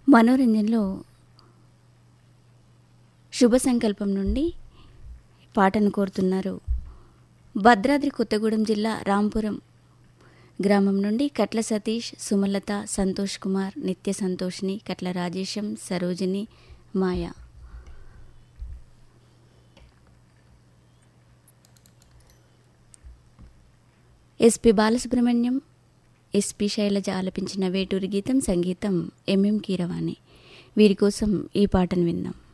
మనోరంజన్లో శుభ సంకల్పం నుండి పాటను కోరుతున్నారు భద్రాద్రి కొత్తగూడెం జిల్లా రాంపురం గ్రామం నుండి కట్ల సతీష్ సుమలత సంతోష్ కుమార్ నిత్య సంతోష్ని కట్ల రాజేశం సరోజిని మాయ ఎస్పి బాలసుబ్రహ్మణ్యం ఎస్పి శైలజ ఆలపించిన వేటూరి గీతం సంగీతం ఎంఎం కీరవాణి వీరి కోసం ఈ పాటను విందాం